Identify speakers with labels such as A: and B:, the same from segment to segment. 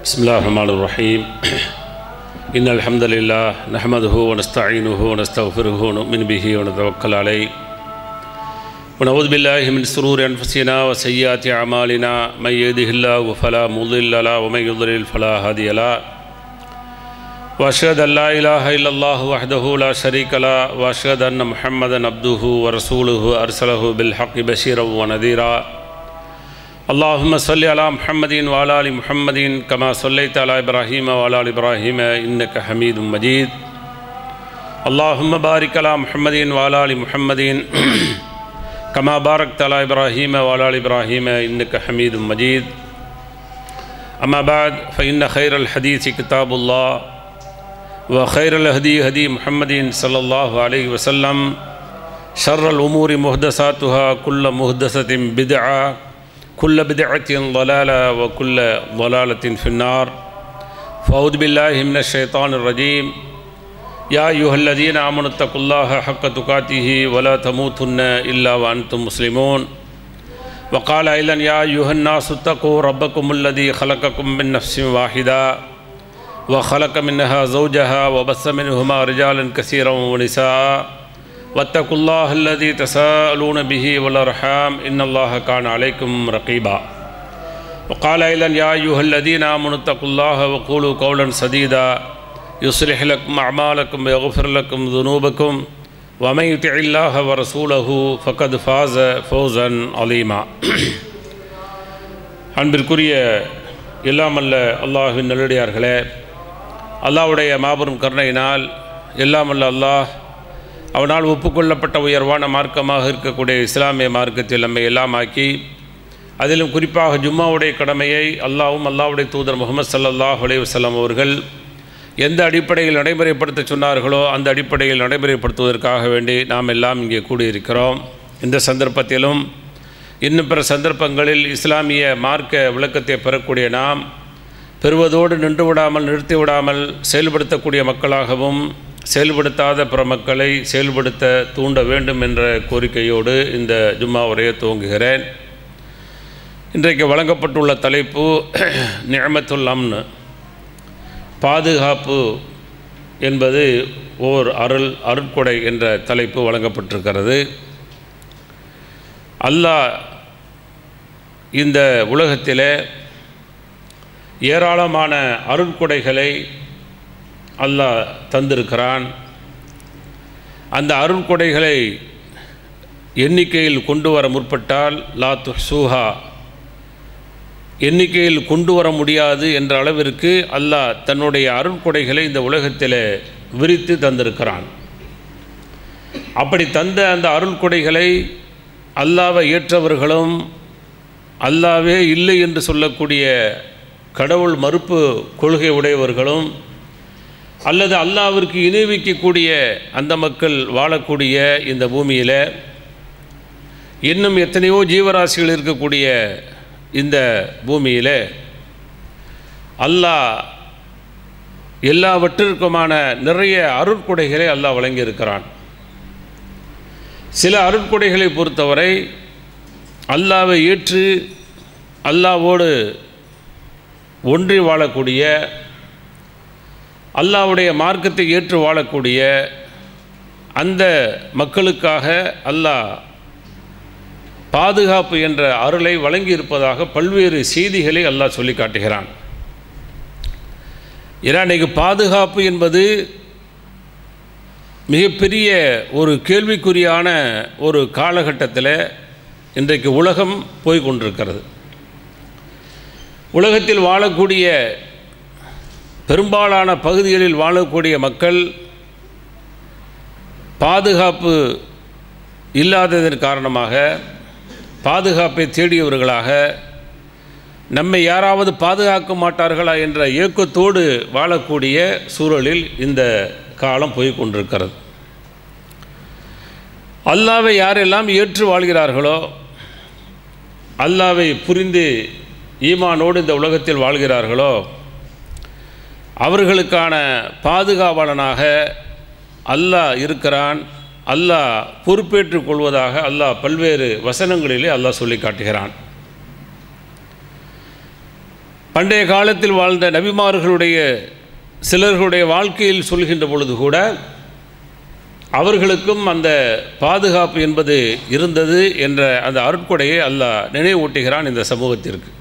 A: بسم الله الرحمن الرحيم إن الحمد لله نحمده ونستعينه ونستغفره ونؤمن به ونتوكل عليه ونعوذ بالله من شرور أنفسنا وسيئات أعمالنا من يهده الله فلا مضل له ومن يضلل فلا هادي له وأشهد أن لا إله إلا الله وحده لا شريك له وأشهد أن محمدا عبده ورسوله أرسله بالحق بشيرا ونذيرا اللهم صل على محمد وعلى ال محمد كما صليت على ابراهيم وعلى ال ابراهيم انك حميد مجيد اللهم بارك على محمد وعلى ال محمد كما باركت على ابراهيم وعلى ال ابراهيم انك حميد مجيد اما بعد فان خير الحديث كتاب الله وخير الهدي هدي محمد صلى الله عليه وسلم شر الامور محدثاتها كل محدثه بدعه كل بدعة ضلالة وكل ضلالة في النار فأعوذ بالله من الشيطان الرجيم يا أيها الذين آمنوا اتقوا الله حق تقاته ولا تموتن إلا وأنتم مسلمون وقال أيضا يا أيها الناس اتقوا ربكم الذي خلقكم من نفس واحدة وخلق منها زوجها وبث منهما رجالا كثيرا ونساء واتقوا الله الذي تساءلون به والأرحام إن الله كان عليكم رقيبا وقال أيضا يا أيها الذين آمنوا اتقوا الله وقولوا قولا سديدا يصلح لكم أعمالكم ويغفر لكم ذنوبكم ومن يطع الله ورسوله فقد فاز فوزا عظيما அன்பிற்குரிய எல்லாமல்ல அல்லாஹின் நல்லடியார்களே அல்லாஹ்வுடைய மாபெரும் கருணையினால் எல்லாமல்ல அல்லாஹ் அவனால் ஒப்புக்கொள்ளப்பட்ட உயர்வான மார்க்கமாக இருக்கக்கூடிய இஸ்லாமிய மார்க்கத்தில் நம்மை எல்லாம் ஆக்கி அதிலும் குறிப்பாக ஜும்மாவுடைய கடமையை அல்லாவும் அல்லாவுடைய தூதர் முகமது சல்லாஹ் அலைவசல்லாம் அவர்கள் எந்த அடிப்படையில் நடைமுறைப்படுத்த சொன்னார்களோ அந்த அடிப்படையில் நடைமுறைப்படுத்துவதற்காக வேண்டி நாம் எல்லாம் இங்கே கூடியிருக்கிறோம் இந்த சந்தர்ப்பத்திலும் இன்னும் பிற சந்தர்ப்பங்களில் இஸ்லாமிய மார்க்க விளக்கத்தை பெறக்கூடிய நாம் பெறுவதோடு நின்று விடாமல் நிறுத்தி விடாமல் செயல்படுத்தக்கூடிய மக்களாகவும் செயல்படுத்தாத பிற மக்களை செயல்படுத்த தூண்ட வேண்டும் என்ற கோரிக்கையோடு இந்த ஜும்மா உரையை துவங்குகிறேன் இன்றைக்கு வழங்கப்பட்டுள்ள தலைப்பு நியமத்துல் அம்னு பாதுகாப்பு என்பது ஓர் அருள் அருட்கொடை என்ற தலைப்பு வழங்கப்பட்டிருக்கிறது அல்லாஹ் இந்த உலகத்தில் ஏராளமான அருட்கொடைகளை அல்லாஹ் தந்திருக்கிறான் அந்த அருள்கொடைகளை எண்ணிக்கையில் கொண்டு வர முற்பட்டால் லா துஹூஹா எண்ணிக்கையில் கொண்டு வர முடியாது என்ற அளவிற்கு அல்லாஹ் தன்னுடைய அருள்கொடைகளை இந்த உலகத்தில் விரித்து தந்திருக்கிறான் அப்படி தந்த அந்த அருள்கொடைகளை அல்லாவை ஏற்றவர்களும் அல்லாவே இல்லை என்று சொல்லக்கூடிய கடவுள் மறுப்பு கொள்கை உடையவர்களும் அல்லது அல்லாவிற்கு இணை வைக்கக்கூடிய அந்த மக்கள் வாழக்கூடிய இந்த பூமியில் இன்னும் எத்தனையோ ஜீவராசிகள் இருக்கக்கூடிய இந்த பூமியில் அல்லாஹ் எல்லாவற்றிற்குமான நிறைய அருட்கொடைகளை அல்லாஹ் வழங்கியிருக்கிறான் சில அருட்கொடைகளை பொறுத்தவரை அல்லாவை ஏற்று அல்லாவோடு ஒன்றி வாழக்கூடிய அல்லாவுடைய மார்க்கத்தை ஏற்று வாழக்கூடிய அந்த மக்களுக்காக அல்லாஹ் பாதுகாப்பு என்ற அருளை வழங்கியிருப்பதாக பல்வேறு செய்திகளை அல்லாஹ் சொல்லி காட்டுகிறான் ஏன்னா இன்றைக்கு பாதுகாப்பு என்பது மிகப்பெரிய ஒரு கேள்விக்குறியான ஒரு காலகட்டத்தில் இன்றைக்கு உலகம் போய் கொண்டிருக்கிறது உலகத்தில் வாழக்கூடிய பெரும்பாலான பகுதிகளில் வாழக்கூடிய மக்கள் பாதுகாப்பு இல்லாததன் காரணமாக பாதுகாப்பை தேடியவர்களாக நம்மை யாராவது பாதுகாக்க மாட்டார்களா என்ற ஏக்கத்தோடு வாழக்கூடிய சூழலில் இந்த காலம் போய் கொண்டிருக்கிறது அல்லாவை யாரெல்லாம் ஏற்று வாழ்கிறார்களோ அல்லாவை புரிந்து ஈமானோடு இந்த உலகத்தில் வாழ்கிறார்களோ அவர்களுக்கான பாதுகாவலனாக அல்லாஹ் இருக்கிறான் அல்லாஹ் பொறுப்பேற்றுக் கொள்வதாக அல்லாஹ் பல்வேறு வசனங்களிலே அல்லாஹ் சொல்லி காட்டுகிறான் பண்டைய காலத்தில் வாழ்ந்த நபிமார்களுடைய சிலர்களுடைய வாழ்க்கையில் சொல்கின்ற பொழுது கூட அவர்களுக்கும் அந்த பாதுகாப்பு என்பது இருந்தது என்ற அந்த அருட்கொடையை அல்லாஹ் நினைவூட்டுகிறான் இந்த சமூகத்திற்கு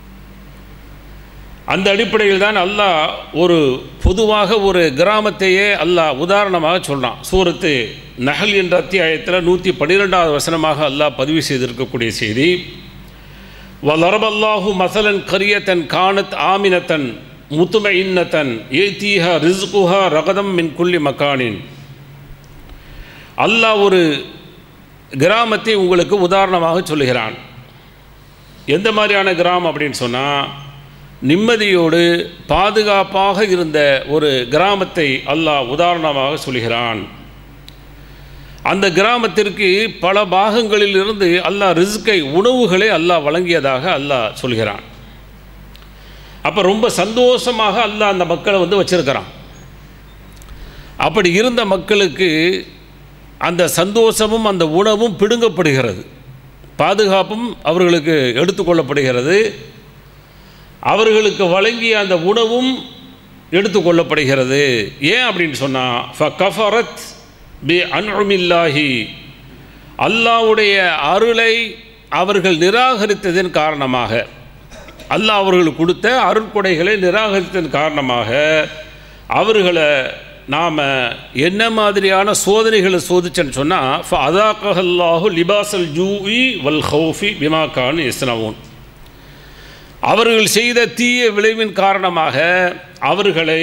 A: அந்த அடிப்படையில் தான் அல்லாஹ் ஒரு பொதுவாக ஒரு கிராமத்தையே அல்லாஹ் உதாரணமாக சொல்கிறான் சூரத்து நகல் என்ற அத்தியாயத்தில் நூற்றி பன்னிரெண்டாவது வசனமாக அல்லாஹ் பதிவு செய்திருக்கக்கூடிய செய்தி வலரபல்லாஹு மசலன் கரியத்தன் கானத் ஆமினத்தன் முத்தும இன்னத்தன் ஏத்தீஹா ரிஸ்குஹா ரகதம் மின் குல்லி மக்கானின் அல்லாஹ் ஒரு கிராமத்தை உங்களுக்கு உதாரணமாக சொல்லுகிறான் எந்த மாதிரியான கிராமம் அப்படின்னு சொன்னால் நிம்மதியோடு பாதுகாப்பாக இருந்த ஒரு கிராமத்தை அல்லாஹ் உதாரணமாக சொல்கிறான் அந்த கிராமத்திற்கு பல பாகங்களில் இருந்து அல்லாஹ் ரிஸ்கை உணவுகளை அல்லாஹ் வழங்கியதாக அல்லாஹ் சொல்கிறான் அப்போ ரொம்ப சந்தோஷமாக அல்லாஹ் அந்த மக்களை வந்து வச்சிருக்கிறான் அப்படி இருந்த மக்களுக்கு அந்த சந்தோஷமும் அந்த உணவும் பிடுங்கப்படுகிறது பாதுகாப்பும் அவர்களுக்கு எடுத்துக்கொள்ளப்படுகிறது அவர்களுக்கு வழங்கிய அந்த உணவும் எடுத்துக்கொள்ளப்படுகிறது ஏன் அப்படின்னு சொன்னால் ஃப கஃபரத் பி அன்உமில்லாஹி அல்லாவுடைய அருளை அவர்கள் நிராகரித்ததன் காரணமாக அல்லாஹ் அவர்களுக்கு கொடுத்த அருட்கொடைகளை நிராகரித்ததன் காரணமாக அவர்களை நாம் என்ன மாதிரியான சோதனைகளை சோதிச்சேன்னு சொன்னால் ஃப அதாக்கஹல்லாஹு லிபாசல் ஜூஇ வல் ஹவுஃபி பிமாக்கான் இஸ்னவுன் அவர்கள் செய்த தீய விளைவின் காரணமாக அவர்களை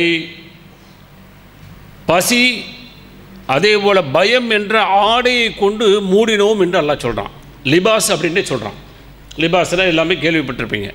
A: பசி அதே போல் பயம் என்ற ஆடையை கொண்டு மூடினோம் என்று அல்லாஹ் சொல்கிறான் லிபாஸ் அப்படின்னே சொல்கிறான் லிபாஸ்னால் எல்லாமே கேள்விப்பட்டிருப்பீங்க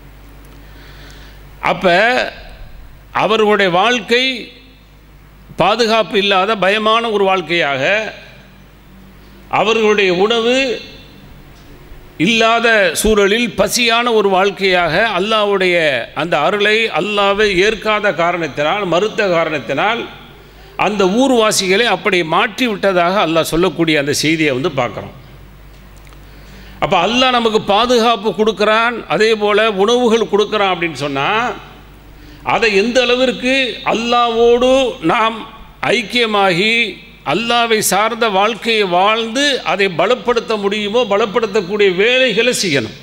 A: அப்போ அவர்களுடைய வாழ்க்கை பாதுகாப்பு இல்லாத பயமான ஒரு வாழ்க்கையாக அவர்களுடைய உணவு இல்லாத சூழலில் பசியான ஒரு வாழ்க்கையாக அல்லாவுடைய அந்த அருளை அல்லாவை ஏற்காத காரணத்தினால் மறுத்த காரணத்தினால் அந்த ஊர்வாசிகளை அப்படி மாற்றி விட்டதாக அல்லாஹ் சொல்லக்கூடிய அந்த செய்தியை வந்து பார்க்குறோம் அப்போ அல்லாஹ் நமக்கு பாதுகாப்பு கொடுக்குறான் அதே போல் உணவுகள் கொடுக்குறான் அப்படின்னு சொன்னால் அதை எந்த அளவிற்கு அல்லாவோடு நாம் ஐக்கியமாகி அல்லாவை சார்ந்த வாழ்க்கையை வாழ்ந்து அதை பலப்படுத்த முடியுமோ பலப்படுத்தக்கூடிய வேலைகளை செய்யணும்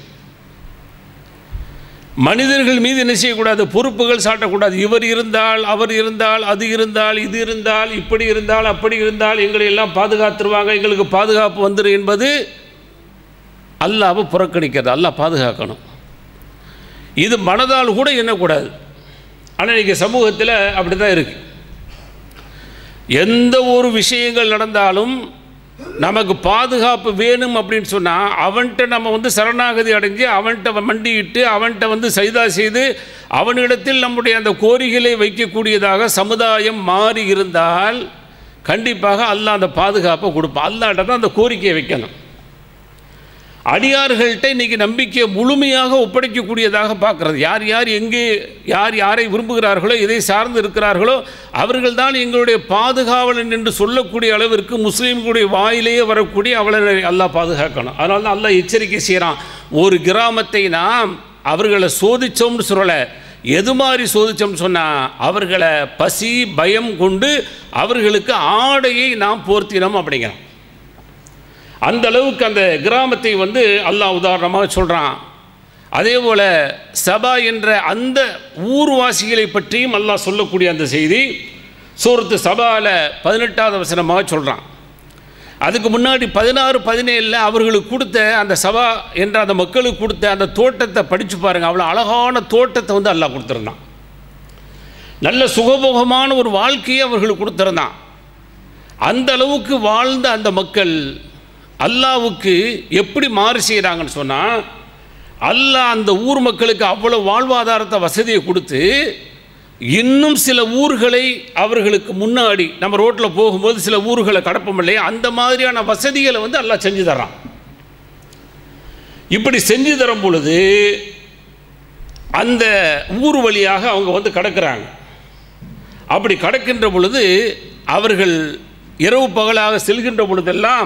A: மனிதர்கள் மீது என்ன செய்யக்கூடாது பொறுப்புகள் சாட்டக்கூடாது இவர் இருந்தால் அவர் இருந்தால் அது இருந்தால் இது இருந்தால் இப்படி இருந்தால் அப்படி இருந்தால் எங்களை எல்லாம் பாதுகாத்துருவாங்க எங்களுக்கு பாதுகாப்பு வந்துடும் என்பது அல்லாவை புறக்கணிக்கிறது அல்லாஹ் பாதுகாக்கணும் இது மனதால் கூட எண்ணக்கூடாது ஆனால் இன்றைக்கி சமூகத்தில் அப்படி தான் இருக்குது எந்த ஒரு விஷயங்கள் நடந்தாலும் நமக்கு பாதுகாப்பு வேணும் அப்படின்னு சொன்னால் அவன்கிட்ட நம்ம வந்து சரணாகதி அடைஞ்சு அவன்கிட்ட மண்டியிட்டு அவன்கிட்ட வந்து சைதா செய்து அவனிடத்தில் நம்முடைய அந்த கோரிகளை வைக்கக்கூடியதாக சமுதாயம் மாறி இருந்தால் கண்டிப்பாக அல்லாஹ் அந்த பாதுகாப்பை கொடுப்பான் அல்லாட்ட தான் அந்த கோரிக்கையை வைக்கணும் அடியார்கள்ட்ட இன்றைக்கி நம்பிக்கையை முழுமையாக ஒப்படைக்கக்கூடியதாக பார்க்குறது யார் யார் எங்கே யார் யாரை விரும்புகிறார்களோ எதை சார்ந்து இருக்கிறார்களோ அவர்கள் தான் எங்களுடைய பாதுகாவலன் என்று சொல்லக்கூடிய அளவிற்கு முஸ்லீம்களுடைய வாயிலேயே வரக்கூடிய அவளை அல்லாஹ் பாதுகாக்கணும் அதனால தான் அல்லாஹ் எச்சரிக்கை செய்கிறான் ஒரு கிராமத்தை நாம் அவர்களை சோதித்தோம்னு சொல்லலை எது மாதிரி சோதித்தோம்னு சொன்னால் அவர்களை பசி பயம் கொண்டு அவர்களுக்கு ஆடையை நாம் போர்த்தினோம் அப்படிங்கிறோம் அந்த அளவுக்கு அந்த கிராமத்தை வந்து அல்லாஹ் உதாரணமாக சொல்கிறான் அதே போல் சபா என்ற அந்த ஊர்வாசிகளை பற்றியும் அல்லாஹ் சொல்லக்கூடிய அந்த செய்தி சூரத்து சபாவில் பதினெட்டாவது வசனமாக சொல்கிறான் அதுக்கு முன்னாடி பதினாறு பதினேழில் அவர்களுக்கு கொடுத்த அந்த சபா என்ற அந்த மக்களுக்கு கொடுத்த அந்த தோட்டத்தை படித்து பாருங்கள் அவ்வளோ அழகான தோட்டத்தை வந்து அல்லாஹ் கொடுத்துருந்தான் நல்ல சுகபோகமான ஒரு வாழ்க்கையை அவர்களுக்கு கொடுத்துருந்தான் அந்த அளவுக்கு வாழ்ந்த அந்த மக்கள் அல்லாவுக்கு எப்படி மாறு செய்கிறாங்கன்னு சொன்னால் அல்லாஹ் அந்த ஊர் மக்களுக்கு அவ்வளோ வாழ்வாதாரத்தை வசதியை கொடுத்து இன்னும் சில ஊர்களை அவர்களுக்கு முன்னாடி நம்ம ரோட்டில் போகும்போது சில ஊர்களை கடப்போம் இல்லையா அந்த மாதிரியான வசதிகளை வந்து அல்லாஹ் செஞ்சு தர்றான் இப்படி செஞ்சு தரும் பொழுது அந்த ஊர் வழியாக அவங்க வந்து கடக்கிறாங்க அப்படி கடக்கின்ற பொழுது அவர்கள் இரவு பகலாக செல்கின்ற பொழுதெல்லாம்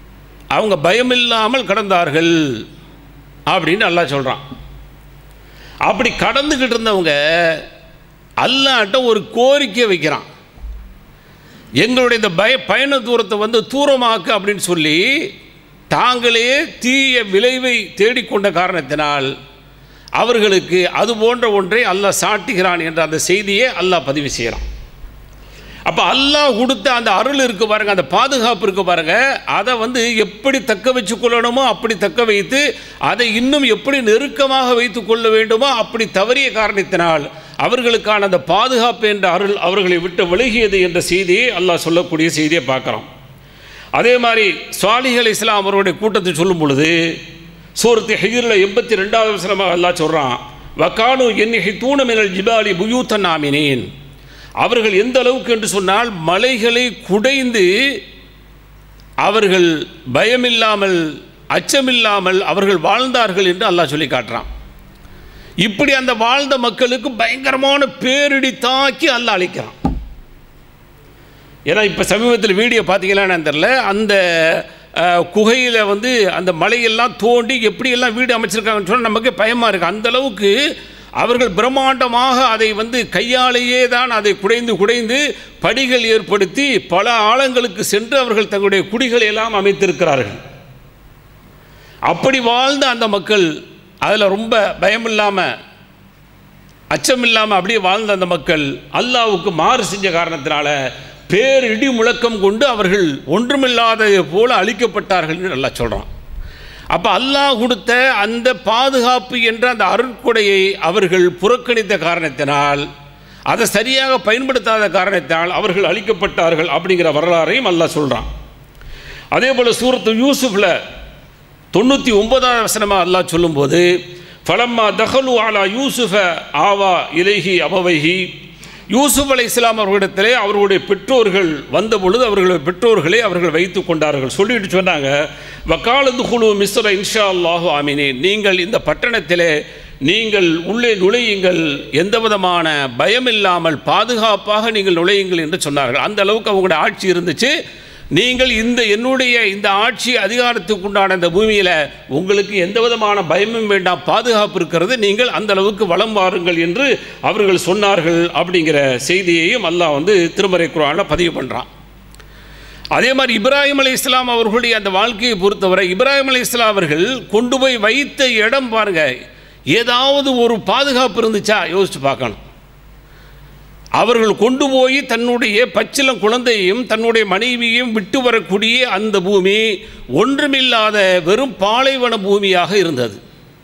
A: அவங்க பயமில்லாமல் கடந்தார்கள் அப்படின்னு அல்லாஹ் சொல்கிறான் அப்படி கடந்துக்கிட்டு இருந்தவங்க அல்லாட்ட ஒரு கோரிக்கை வைக்கிறான் எங்களுடைய இந்த பய பயண தூரத்தை வந்து தூரமாக்கு அப்படின்னு சொல்லி தாங்களே தீய விளைவை தேடிக்கொண்ட காரணத்தினால் அவர்களுக்கு அது போன்ற ஒன்றை அல்லாஹ் சாட்டுகிறான் என்ற அந்த செய்தியை அல்லாஹ் பதிவு செய்கிறான் அப்போ அல்லாஹ் கொடுத்த அந்த அருள் இருக்கு பாருங்க அந்த பாதுகாப்பு இருக்கு பாருங்க அதை வந்து எப்படி தக்க வச்சு கொள்ளணுமோ அப்படி தக்க வைத்து அதை இன்னும் எப்படி நெருக்கமாக வைத்து கொள்ள வேண்டுமோ அப்படி தவறிய காரணத்தினால் அவர்களுக்கான அந்த பாதுகாப்பு என்ற அருள் அவர்களை விட்டு விலகியது என்ற செய்தியை அல்லாஹ் சொல்லக்கூடிய செய்தியை பார்க்குறோம் அதே மாதிரி சுவாலிகள் இஸ்லாம் அவருடைய கூட்டத்தை சொல்லும் பொழுது சூரத்து ஹிஜிரில் எண்பத்தி ரெண்டாவது வசனமாக அல்லாஹ் சொல்கிறான் வக்கானு என்னை தூணமினல் ஜிபாலி புயூத்தன் ஆமினேன் அவர்கள் எந்த அளவுக்கு என்று சொன்னால் மலைகளை குடைந்து அவர்கள் பயமில்லாமல் அச்சமில்லாமல் அவர்கள் வாழ்ந்தார்கள் என்று அல்லாஹ் சொல்லி காட்டுறான் இப்படி அந்த வாழ்ந்த மக்களுக்கு பயங்கரமான பேரிடி தாக்கி அல்லாஹ் அழிக்கிறான் ஏன்னா இப்போ சமீபத்தில் வீடியோ பார்த்தீங்களான்னு தெரில அந்த குகையில் வந்து அந்த மலையெல்லாம் தோண்டி எப்படியெல்லாம் வீடு அமைச்சிருக்காங்கன்னு சொன்னால் நமக்கு பயமாக இருக்குது அந்த அளவுக்கு அவர்கள் பிரம்மாண்டமாக அதை வந்து கையாலேயே தான் அதை குடைந்து குடைந்து படிகள் ஏற்படுத்தி பல ஆழங்களுக்கு சென்று அவர்கள் தங்களுடைய குடிகளை எல்லாம் அமைத்திருக்கிறார்கள் அப்படி வாழ்ந்த அந்த மக்கள் அதில் ரொம்ப பயமில்லாமல் அச்சமில்லாமல் அப்படியே வாழ்ந்த அந்த மக்கள் அல்லாவுக்கு மாறு செஞ்ச காரணத்தினால பேரிடி முழக்கம் கொண்டு அவர்கள் ஒன்றுமில்லாததை போல அழிக்கப்பட்டார்கள் என்று நல்லா சொல்கிறான் அப்போ அல்லாஹ் கொடுத்த அந்த பாதுகாப்பு என்ற அந்த அருட்கொடையை அவர்கள் புறக்கணித்த காரணத்தினால் அதை சரியாக பயன்படுத்தாத காரணத்தினால் அவர்கள் அழிக்கப்பட்டார்கள் அப்படிங்கிற வரலாறையும் அல்லாஹ் சொல்கிறான் அதே போல் சூரத்து யூசுஃபில் தொண்ணூற்றி ஒன்பதாவது வசனமாக அல்லாஹ் சொல்லும்போது ஃபலம்மா தஹலு ஆலா யூசுஃப ஆவா இலைஹி அபவைஹி யூசுப் அலை இஸ்லாம் அவர்களிடத்திலே அவர்களுடைய பெற்றோர்கள் வந்த பொழுது அவர்களுடைய பெற்றோர்களை அவர்கள் வைத்து கொண்டார்கள் சொல்லிட்டு சொன்னாங்க வக்காலது குழு மிஸ்ர இன்ஷா அல்லாஹு ஆமினே நீங்கள் இந்த பட்டணத்திலே நீங்கள் உள்ளே நுழையுங்கள் எந்த விதமான பயம் இல்லாமல் பாதுகாப்பாக நீங்கள் நுழையுங்கள் என்று சொன்னார்கள் அந்த அளவுக்கு அவங்களுடைய ஆட்சி இருந்துச்சு நீங்கள் இந்த என்னுடைய இந்த ஆட்சி அதிகாரத்துக்கு உண்டான இந்த பூமியில் உங்களுக்கு எந்த விதமான பயமும் வேண்டாம் பாதுகாப்பு இருக்கிறது நீங்கள் அந்த அளவுக்கு வளம் வாருங்கள் என்று அவர்கள் சொன்னார்கள் அப்படிங்கிற செய்தியையும் அல்லாஹ் வந்து திருமறை குரானில் பதிவு பண்ணுறான் அதே மாதிரி இப்ராஹிம் அலி இஸ்லாம் அவர்களுடைய அந்த வாழ்க்கையை பொறுத்தவரை இப்ராஹிம் அலி இஸ்லாம் அவர்கள் கொண்டு போய் வைத்த இடம் பாருங்க ஏதாவது ஒரு பாதுகாப்பு இருந்துச்சா யோசிச்சு பார்க்கணும் அவர்கள் கொண்டு போய் தன்னுடைய பச்சிலம் குழந்தையும் தன்னுடைய மனைவியையும் விட்டு வரக்கூடிய அந்த பூமி ஒன்றுமில்லாத வெறும் பாலைவன பூமியாக இருந்தது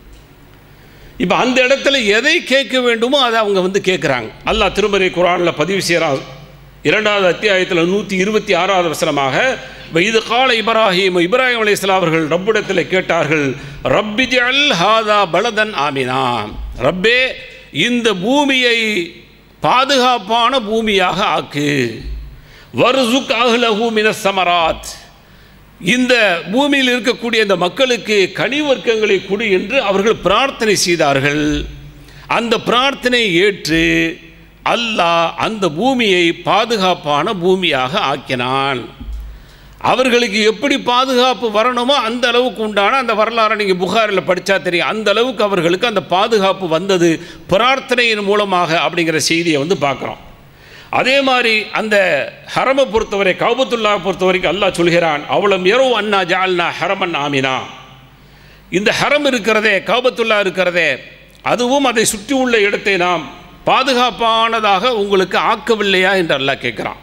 A: இப்போ அந்த இடத்துல எதை கேட்க வேண்டுமோ அதை அவங்க வந்து கேட்குறாங்க அல்லாஹ் திருமறை குரானில் பதிவு செய்கிறான் இரண்டாவது அத்தியாயத்தில் நூற்றி இருபத்தி ஆறாவது வசனமாக இது கால இப்ராஹிம் இப்ராஹிம் அலி இஸ்லாம் அவர்கள் ரப்பிடத்தில் கேட்டார்கள் ரப்பி ஜல் ஹாதா பலதன் ஆமினா ரப்பே இந்த பூமியை பாதுகாப்பான பூமியாக ஆக்கு வருசுக் அஹ்லஹு மின சமராத் இந்த பூமியில் இருக்கக்கூடிய இந்த மக்களுக்கு கனிவர்க்கங்களை கொடு என்று அவர்கள் பிரார்த்தனை செய்தார்கள் அந்த பிரார்த்தனை ஏற்று அல்லாஹ் அந்த பூமியை பாதுகாப்பான பூமியாக ஆக்கினான் அவர்களுக்கு எப்படி பாதுகாப்பு வரணுமோ அந்த அளவுக்கு உண்டான அந்த வரலாறை நீங்கள் புகாரில் படித்தா தெரியும் அந்த அளவுக்கு அவர்களுக்கு அந்த பாதுகாப்பு வந்தது பிரார்த்தனையின் மூலமாக அப்படிங்கிற செய்தியை வந்து பார்க்குறோம் அதே மாதிரி அந்த ஹரமை பொறுத்தவரை கௌபத்துல்லா பொறுத்த வரைக்கும் அல்லாஹ் சொல்கிறான் அவளம் எரோ அண்ணா ஜால்னா ஹரமன் ஆமினா இந்த ஹரம் இருக்கிறதே கௌபத்துல்லா இருக்கிறதே அதுவும் அதை சுற்றி உள்ள இடத்தை நாம் பாதுகாப்பானதாக உங்களுக்கு ஆக்கவில்லையா என்று அல்லாஹ் கேட்குறான்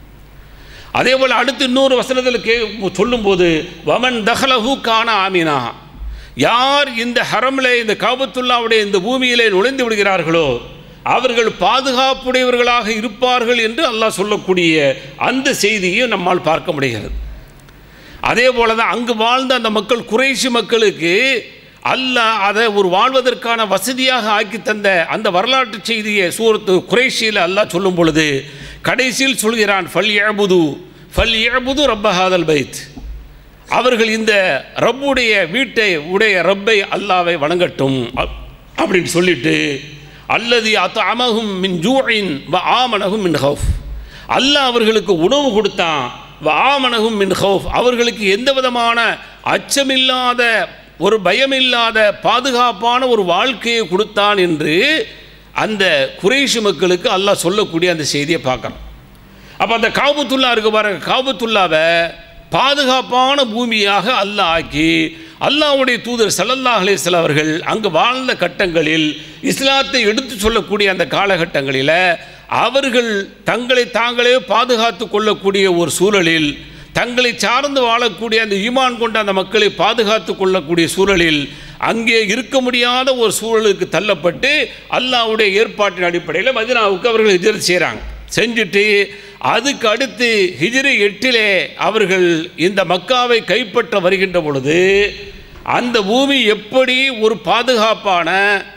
A: அதே போல் அடுத்து இன்னொரு வசனத்தில் கே சொல்லும்போது வமன் தஹலஹு கான ஆமினா யார் இந்த ஹரமில் இந்த காபத்துல்லாவுடைய இந்த பூமியிலே நுழைந்து விடுகிறார்களோ அவர்கள் பாதுகாப்புடையவர்களாக இருப்பார்கள் என்று அல்லாஹ் சொல்லக்கூடிய அந்த செய்தியை நம்மால் பார்க்க முடிகிறது அதே போல தான் அங்கு வாழ்ந்த அந்த மக்கள் குறைசி மக்களுக்கு அல்லாஹ் அதை ஒரு வாழ்வதற்கான வசதியாக ஆக்கி தந்த அந்த வரலாற்று செய்தியை சூரத்து குறைஷியில் அல்லாஹ் சொல்லும் பொழுது கடைசியில் சொல்கிறான் ஃபல் ஏபுது ஃபல் ஏபுது ரப்பஹாதல் பைத் அவர்கள் இந்த ரப்புடைய வீட்டை உடைய ரப்பை அல்லாவை வணங்கட்டும் அ- அப்படின்னு சொல்லிட்டு அல்லது அத்த அமகும் மின் ஜூஇன் வ ஆமனகும் மின் ஹவுஃப் அல்லாஹ் அவர்களுக்கு உணவு கொடுத்தான் வ ஆமனகும் மின் ஹவுஃப் அவர்களுக்கு எந்த விதமான அச்சமில்லாத ஒரு பயமில்லாத பாதுகாப்பான ஒரு வாழ்க்கையை கொடுத்தான் என்று அந்த குறைஷி மக்களுக்கு அல்லாஹ் சொல்லக்கூடிய அந்த செய்தியை பார்க்குறோம் அப்போ அந்த காபத்துல்லா இருக்கு பாருங்க காபத்துல்லாவை பாதுகாப்பான பூமியாக அல்லாஹ் ஆக்கி அல்லாஹ்வுடைய தூதர் ஸல்லல்லாஹு அலைஹி வஸல்லம் அவர்கள் அங்கு வாழ்ந்த கட்டங்களில் இஸ்லாத்தை எடுத்து சொல்லக்கூடிய அந்த காலகட்டங்களில் அவர்கள் தங்களை தாங்களே பாதுகாத்து கொள்ளக்கூடிய ஒரு சூழலில் தங்களை சார்ந்து வாழக்கூடிய அந்த ஈமான் கொண்ட அந்த மக்களை பாதுகாத்து கொள்ளக்கூடிய சூழலில் அங்கே இருக்க முடியாத ஒரு சூழலுக்கு தள்ளப்பட்டு அல்லாஹ்வுடைய ஏற்பாட்டின் அடிப்படையில் மதினாவுக்கு அவர்கள் ஹிஜ்ரத் செய்கிறாங்க செஞ்சுட்டு அதுக்கு அடுத்து ஹிஜ்ரி எட்டிலே அவர்கள் இந்த மக்காவை கைப்பற்ற வருகின்ற பொழுது அந்த பூமி எப்படி ஒரு பாதுகாப்பான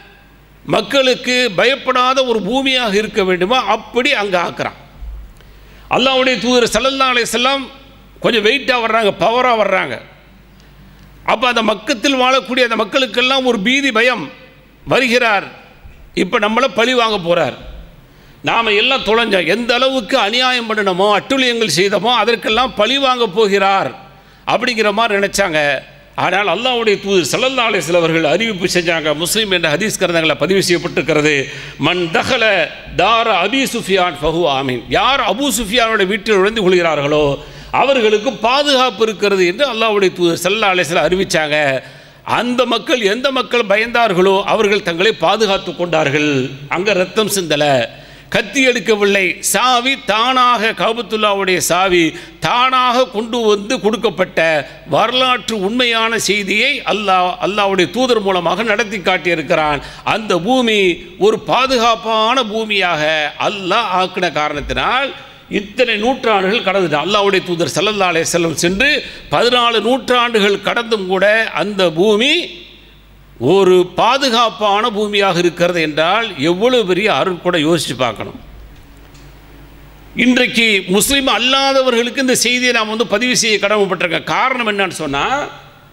A: மக்களுக்கு பயப்படாத ஒரு பூமியாக இருக்க வேண்டுமோ அப்படி அங்கே ஆக்குறான் அல்லாஹ்வுடைய தூதர் ஸல்லல்லாஹு அலைஹி வஸல்லம் கொஞ்சம் வெயிட்டாக வர்றாங்க பவராக வர்றாங்க அப்போ அந்த மக்கத்தில் வாழக்கூடிய அந்த மக்களுக்கெல்லாம் ஒரு பீதி பயம் வருகிறார் இப்போ நம்மளை பழி வாங்க போகிறார் நாம் எல்லாம் தொலைஞ்சோம் எந்த அளவுக்கு அநியாயம் பண்ணினோமோ அட்டுழியங்கள் செய்தோமோ அதற்கெல்லாம் பழி வாங்க போகிறார் அப்படிங்கிற மாதிரி நினச்சாங்க ஆனால் அல்லாஹ்வுடைய தூதர் ஸல்லல்லாஹு அலைஹி வஸல்லம் அவர்கள் அறிவிப்பு செஞ்சாங்க முஸ்லீம் என்ற ஹதீஸ் கிரந்தங்களை பதிவு செய்யப்பட்டிருக்கிறது மன் தஹல தார அபி சுஃபியான் ஃபஹு ஆமீன் யார் அபூ சுஃபியானோட வீட்டில் நுழைந்து கொள்கிறார்களோ அவர்களுக்கு பாதுகாப்பு இருக்கிறது என்று அல்லாஹ்வுடைய தூதர் ஸல்லல்லாஹு அலைஹி வஸல்லம் அறிவிச்சாங்க அந்த மக்கள் எந்த மக்கள் பயந்தார்களோ அவர்கள் தங்களை பாதுகாத்து கொண்டார்கள் அங்கே ரத்தம் சிந்தலை கத்தி எடுக்கவில்லை சாவி தானாக காபத்துல்லாவுடைய சாவி தானாக கொண்டு வந்து கொடுக்கப்பட்ட வரலாற்று உண்மையான செய்தியை அல்லாஹ் அல்லாஹ்வுடைய தூதர் மூலமாக நடத்தி காட்டியிருக்கிறான் அந்த பூமி ஒரு பாதுகாப்பான பூமியாக அல்லாஹ் ஆக்கின காரணத்தினால் இத்தனை நூற்றாண்டுகள் கடந்துட்டான் அல்லாஹ்வுடைய தூதர் ஸல்லல்லாஹு அலைஹி வஸல்லம் சென்று பதினாலு நூற்றாண்டுகள் கடந்தும் கூட அந்த பூமி ஒரு பாதுகாப்பான பூமியாக இருக்கிறது என்றால் எவ்வளவு பெரிய அருள் கூட யோசித்து பார்க்கணும் இன்றைக்கு முஸ்லீம் அல்லாதவர்களுக்கு இந்த செய்தியை நாம் வந்து பதிவு செய்ய கடமைப்பட்டிருக்கோம் காரணம் என்னன்னு சொன்னால்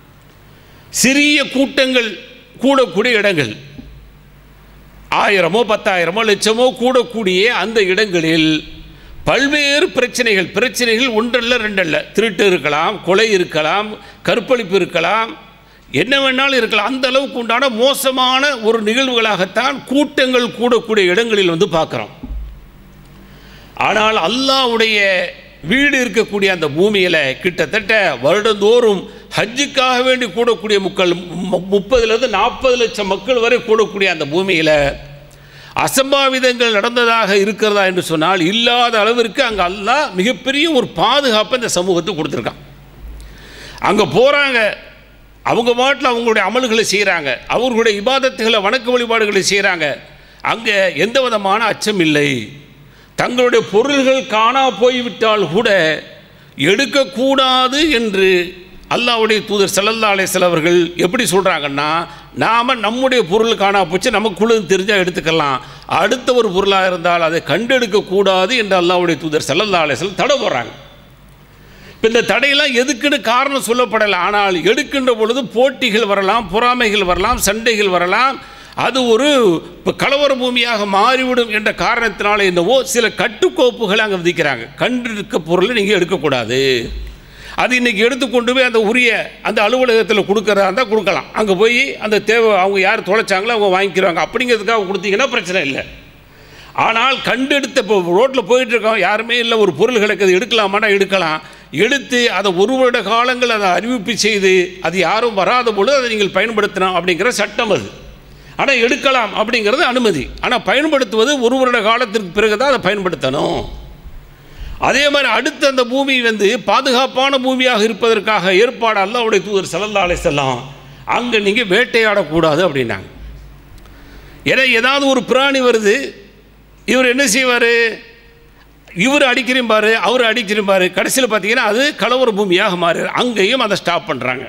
A: சிறிய கூட்டங்கள் கூடக்கூடிய இடங்கள் ஆயிரமோ பத்தாயிரமோ லட்சமோ கூடக்கூடிய அந்த இடங்களில் பல்வேறு பிரச்சனைகள் பிரச்சனைகள் ஒன்றல்ல ரெண்டல்ல திருட்டு இருக்கலாம் கொலை இருக்கலாம் கற்பழிப்பு இருக்கலாம் என்ன வேணாலும் இருக்கலாம் அந்த அளவுக்கு உண்டான மோசமான ஒரு நிகழ்வுகளாகத்தான் கூட்டங்கள் கூடக்கூடிய இடங்களில் வந்து பார்க்குறோம் ஆனால் அல்லாஹ்வுடைய வீடு இருக்கக்கூடிய அந்த பூமியில் கிட்டத்தட்ட வருடந்தோறும் ஹஜ்ஜுக்காக வேண்டி கூடக்கூடிய மக்கள் மு- முப்பதுலேருந்து நாற்பது லட்சம் மக்கள் வரை கூடக்கூடிய அந்த பூமியில் அசம்பாவிதங்கள் நடந்ததாக இருக்கிறதா என்று சொன்னால் இல்லாத அளவிற்கு அங்கே அல்லாஹ் மிகப்பெரிய ஒரு பாதுகாப்பை இந்த சமூகத்துக்கு கொடுத்துருக்கான் அங்கே போகிறாங்க அவங்க பாட்டில் அவங்களுடைய அமல்களை செய்கிறாங்க அவர்களுடைய இபாதத்துகளை வணக்க வழிபாடுகளை செய்கிறாங்க அங்கே எந்த விதமான அச்சம் இல்லை தங்களுடைய பொருள்கள் காணா போய்விட்டால் கூட எடுக்கக்கூடாது என்று அல்லாஹ்வுடைய தூதர் ஸல்லல்லாஹு அலைஹி வஸல்லம் அவர்கள் எப்படி சொல்கிறாங்கன்னா நாம் நம்முடைய பொருள் காணா போச்சு நமக்குள்ளே தெரிஞ்சால் எடுத்துக்கலாம் அடுத்த ஒரு பொருளாக இருந்தால் அதை கண்டெடுக்கக்கூடாது என்று அல்லாஹ்வுடைய தூதர் ஸல்லல்லாஹு அலைஹி வஸல்லம் தடை போடுறாங்க இப்போ இந்த தடையெல்லாம் எதுக்குன்னு காரணம் சொல்லப்படலை ஆனால் எடுக்கின்ற பொழுது போட்டிகள் வரலாம் பொறாமைகள் வரலாம் சண்டைகள் வரலாம் அது ஒரு இப்போ கலவர பூமியாக மாறிவிடும் என்ற காரணத்தினால என்னவோ சில கட்டுக்கோப்புகளை அங்கே விதிக்கிறாங்க கண்டிருக்க பொருளை நீங்கள் எடுக்கக்கூடாது அது இன்றைக்கி எடுத்து கொண்டு போய் அந்த உரிய அந்த அலுவலகத்தில் கொடுக்கறதா இருந்தால் கொடுக்கலாம் அங்கே போய் அந்த தேவை அவங்க யார் தொலைச்சாங்களோ அவங்க வாங்கிக்கிறாங்க அப்படிங்கிறதுக்காக கொடுத்தீங்கன்னா பிரச்சனை இல்லை ஆனால் கண்டெடுத்த இப்போ ரோட்டில் போயிட்டு இருக்கோம் யாருமே இல்லை ஒரு பொருள் கிடைக்குது எடுக்கலாமான்னா எடுக்கலாம் எடுத்து அதை ஒரு வருட காலங்கள் அதை அறிவிப்பு செய்து அது யாரும் வராத பொழுது அதை நீங்கள் பயன்படுத்தலாம் அப்படிங்கிற சட்டம் அது ஆனால் எடுக்கலாம் அப்படிங்கிறது அனுமதி ஆனால் பயன்படுத்துவது ஒரு வருட காலத்திற்கு பிறகு தான் அதை பயன்படுத்தணும் அதே மாதிரி அடுத்து அந்த பூமி வந்து பாதுகாப்பான பூமியாக இருப்பதற்காக ஏற்பாடு அல்லாஹ்வுடைய தூதர் ஸல்லல்லாஹு அலைஹி வஸல்லம் அங்கே நீங்கள் வேட்டையாடக்கூடாது அப்படின்னாங்க ஏன்னா ஏதாவது ஒரு பிராணி வருது இவர் என்ன செய்வார் இவர் அடிக்கிறம்பாரு அவர் அடிக்கிறம்பாரு கடைசியில் பார்த்தீங்கன்னா அது கலவர பூமியாக மாறி அங்கேயும் அதை ஸ்டாப் பண்ணுறாங்க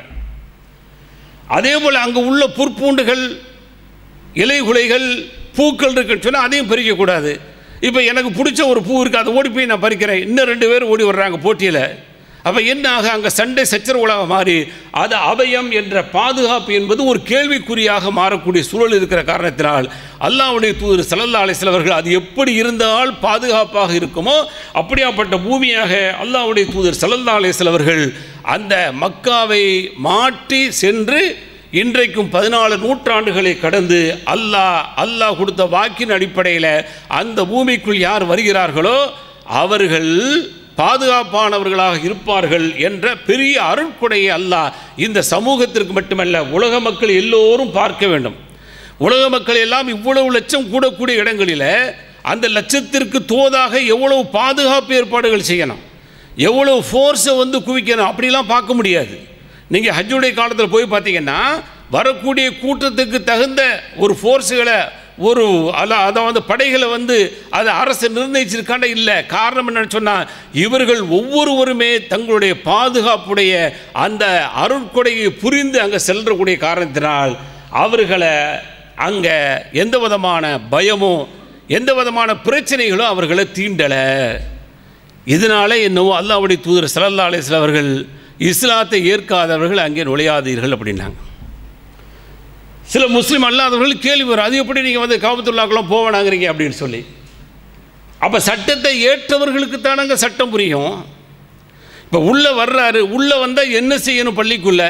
A: அதே போல் அங்கே உள்ள புற்பூண்டுகள் இலைகுலைகள் பூக்கள் இருக்குன்னு சொன்னால் அதையும் பறிக்கக்கூடாது இப்போ எனக்கு பிடிச்ச ஒரு பூ இருக்குது அதை ஓடி போய் நான் பறிக்கிறேன் இன்னும் ரெண்டு பேர் ஓடி வர்றாங்க போட்டியில் அப்போ என்ன ஆக அங்கே சண்டை சச்சரவுகளாக மாறி அது அபயம் என்ற பாதுகாப்பு என்பது ஒரு கேள்விக்குறியாக மாறக்கூடிய சூழல் இருக்கிற காரணத்தினால் அல்லாஹ்வுடைய தூதர் ஸல்லல்லாஹு அலைஹி வஸல்லம் அவர்கள் அது எப்படி இருந்தால் பாதுகாப்பாக இருக்குமோ அப்படியாப்பட்ட பூமியாக அல்லாஹ்வுடைய தூதர் ஸல்லல்லாஹு அலைஹி வஸல்லம் அவர்கள் அந்த மக்காவை மாற்றி சென்று இன்றைக்கும் பதினாலு நூற்றாண்டுகளை கடந்து அல்லாஹ் அல்லாஹ் கொடுத்த வாக்கின் அடிப்படையில் அந்த பூமிக்குள் யார் வருகிறார்களோ அவர்கள் பாதுகாப்பானவர்களாக இருப்பார்கள் என்ற பெரிய அருட்கொடையை அல்லாஹ் இந்த சமூகத்திற்கு மட்டுமல்ல உலக மக்கள் எல்லோரும் பார்க்க வேண்டும் உலக மக்கள் எல்லாம் இவ்வளவு லட்சம் கூடக்கூடிய இடங்களில் அந்த லட்சத்திற்கு தோதாக எவ்வளவு பாதுகாப்பு ஏற்பாடுகள் செய்யணும் எவ்வளவு ஃபோர்ஸை வந்து குவிக்கணும் அப்படிலாம் பார்க்க முடியாது நீங்கள் ஹஜ்ஜுடைய காலத்தில் போய் பார்த்தீங்கன்னா வரக்கூடிய கூட்டத்துக்கு தகுந்த ஒரு ஃபோர்ஸுகளை ஒரு அல்ல அதை வந்து படைகளை வந்து அதை அரசு நிர்ணயிச்சிருக்காண்ட இல்லை காரணம் என்னன்னு சொன்னால் இவர்கள் ஒவ்வொருவருமே தங்களுடைய பாதுகாப்புடைய அந்த அருட்கொடையை புரிந்து அங்கே செல்லக்கூடிய காரணத்தினால் அவர்களை அங்கே எந்த விதமான பயமும் எந்த விதமான பிரச்சனைகளும் அவர்களை தீண்டலை இதனால என்னவோ அல்லாவுடைய தூதர் சல்லல்லா அலிஸ்லாம் அவர்கள் இஸ்லாத்தை ஏற்காதவர்கள் அங்கே நுழையாதீர்கள் அப்படின்னாங்க சில முஸ்லீம் அல்லாதவர்கள் கேள்வி வரும் அது எப்படி நீங்கள் வந்து காபத்துல்லாக்கெல்லாம் போவேனாங்கிறீங்க அப்படின்னு சொல்லி அப்போ சட்டத்தை ஏற்றவர்களுக்கு தானங்க சட்டம் புரியும் இப்போ உள்ளே வர்றாரு உள்ளே வந்தால் என்ன செய்யணும் பள்ளிக்குள்ளே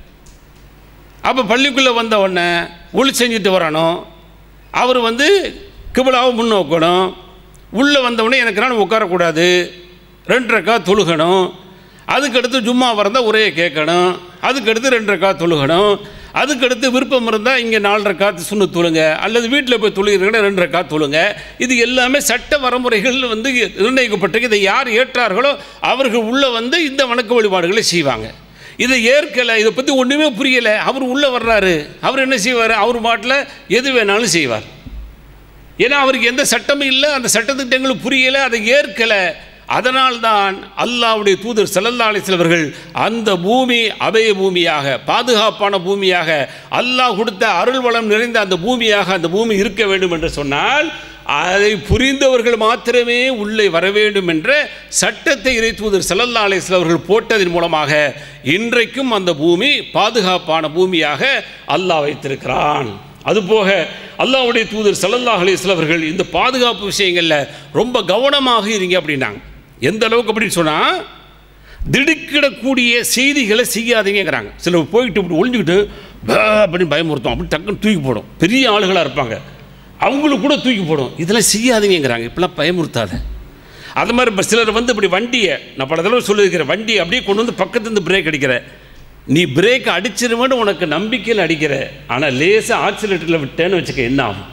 A: அப்போ பள்ளிக்குள்ளே வந்த உடனே உள் செஞ்சுட்டு வரணும் அவர் வந்து கிபிலாவை முன்னோக்கணும் உள்ளே வந்தவுடனே எனக்கு நான் உட்காரக்கூடாது ரெண்டு ரக்கா தொழுகணும் அதுக்கடுத்து ஜும்மா இருந்தால் உரையை கேட்கணும் அதுக்கடுத்து ரெண்டு ரக்கா தொழுகணும் அதுக்கடுத்து விருப்பம் இருந்தால் இங்கே நாலு ரக்காத்து சுண்ணு தொழுங்க அல்லது வீட்டில் போய் தொழுகிறீங்கன்னா ரெண்டு ரக்கா தொழுங்க இது எல்லாமே சட்ட வரமுறைகள் வந்து நிர்ணயிக்கப்பட்டிருக்கு இதை யார் ஏற்றார்களோ அவர்கள் உள்ளே வந்து இந்த வணக்க வழிபாடுகளை செய்வாங்க இதை ஏற்கலை இதை பற்றி ஒன்றுமே புரியலை அவர் உள்ளே வர்றாரு அவர் என்ன செய்வார் அவர் பாட்டில் எது வேணாலும் செய்வார் ஏன்னா அவருக்கு எந்த சட்டமும் இல்லை அந்த சட்டத்திட்டங்களும் புரியலை அதை ஏற்கலை அதனால்தான் அல்லாவுடைய தூதர் செல்லல்லா அலிஸ்லவர்கள் அந்த பூமி அபய பூமியாக பாதுகாப்பான பூமியாக அல்லாஹ் கொடுத்த அருள் வளம் நிறைந்த அந்த பூமியாக அந்த பூமி இருக்க வேண்டும் என்று சொன்னால் அதை புரிந்தவர்கள் மாத்திரமே உள்ளே வர வேண்டும் என்ற சட்டத்தை இறை தூதர் செல்லல்லா அலிஸ்ல அவர்கள் போட்டதன் மூலமாக இன்றைக்கும் அந்த பூமி பாதுகாப்பான பூமியாக அல்லாஹ் வைத்திருக்கிறான் அதுபோக அல்லாவுடைய தூதர் சல்லல்லாஹ் அலிஸ்ல அவர்கள் இந்த பாதுகாப்பு விஷயங்களில் ரொம்ப கவனமாக இருங்க அப்படின்னாங்க எந்த அளவுக்கு அப்படின்னு சொன்னால் திடுக்கிடக்கூடிய செய்திகளை செய்யாதீங்கிறாங்க சிலர் போயிட்டு இப்படி ஒளிஞ்சுக்கிட்டு பே அப்படின்னு பயமுறுத்தும் அப்படி டக்குன்னு தூக்கி போடும் பெரிய ஆளுகளாக இருப்பாங்க அவங்களுக்கு கூட தூக்கி போடும் இதெல்லாம் செய்யாதீங்கிறாங்க இப்படிலாம் பயமுறுத்தாத அது மாதிரி இப்போ சிலர் வந்து இப்படி வண்டியை நான் பல தடவை சொல்லியிருக்கிறேன் வண்டியை அப்படியே கொண்டு வந்து பக்கத்துலேருந்து பிரேக் அடிக்கிற நீ பிரேக் அடிச்சிருவேன்னு உனக்கு நம்பிக்கையில் அடிக்கிற ஆனால் லேசாக ஆக்சிலேட்டரில் விட்டேன்னு வச்சுக்க என்ன ஆகும்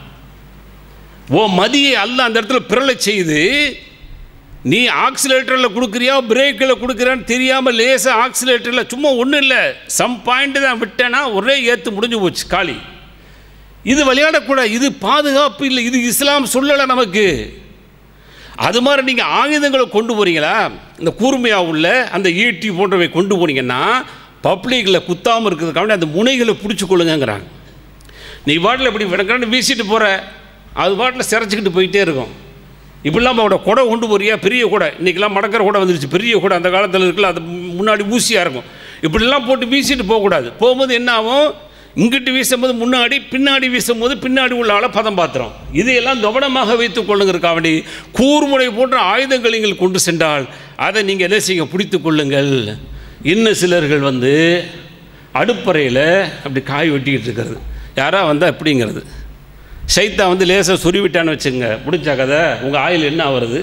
A: ஓ மதியை அல்ல அந்த இடத்துல பிறலை செய்து நீ ஆக்சிலேட்டரில் கொடுக்குறியா பிரேக்கில் கொடுக்குறியான்னு தெரியாமல் லேசாக ஆக்சிலேட்டரில் சும்மா ஒன்றும் இல்லை சம் பாயிண்ட் தான் விட்டேன்னா ஒரே ஏற்று முடிஞ்சு போச்சு காலி இது விளையாடக்கூடாது இது பாதுகாப்பு இல்லை இது இஸ்லாம் சொல்லலை நமக்கு அது மாதிரி நீங்கள் ஆயுதங்களை கொண்டு போகிறீங்களா இந்த கூர்மையாக உள்ள அந்த ஈட்டி போன்றவை கொண்டு போனீங்கன்னா பப்ளிக்கில் குத்தாமல் இருக்கிறதுக்காக அந்த முனைகளை பிடிச்சி கொள்ளுங்கங்கிறாங்க நீ பாட்டில் இப்படி விடக்கன்னு வீசிட்டு போகிற அது பாட்டில் சிறச்சிக்கிட்டு போயிட்டே இருக்கும் இப்படிலாம் அவட குடை கொண்டு போறியா பெரிய குடை இன்றைக்கெல்லாம் மடக்கிற குடை வந்துருச்சு பெரிய குடை அந்த காலத்தில் இருக்குல்ல அது முன்னாடி ஊசியாக இருக்கும் இப்படிலாம் போட்டு வீசிட்டு போகக்கூடாது போகும்போது என்ன ஆகும் இங்கிட்டு வீசும்போது முன்னாடி பின்னாடி வீசும்போது பின்னாடி உள்ள ஆளை பதம் பாத்திரம் இதையெல்லாம் கவனமாக வைத்துக் கொள்ளுங்கிறதுக்காக வேண்டி கூர்முனை போன்ற ஆயுதங்கள் நீங்கள் கொண்டு சென்றால் அதை நீங்கள் என்ன செய்யுங்க பிடித்து கொள்ளுங்கள் இன்னும் சிலர்கள் வந்து அடுப்பறையில் அப்படி காய் வெட்டிக்கிட்டு இருக்கிறது யாராக வந்தால் எப்படிங்கிறது சைத்தா வந்து லேசாக சொருவிட்டான்னு வச்சுங்க முடிஞ்ச கதை உங்கள் ஆயில் என்ன ஆகுறது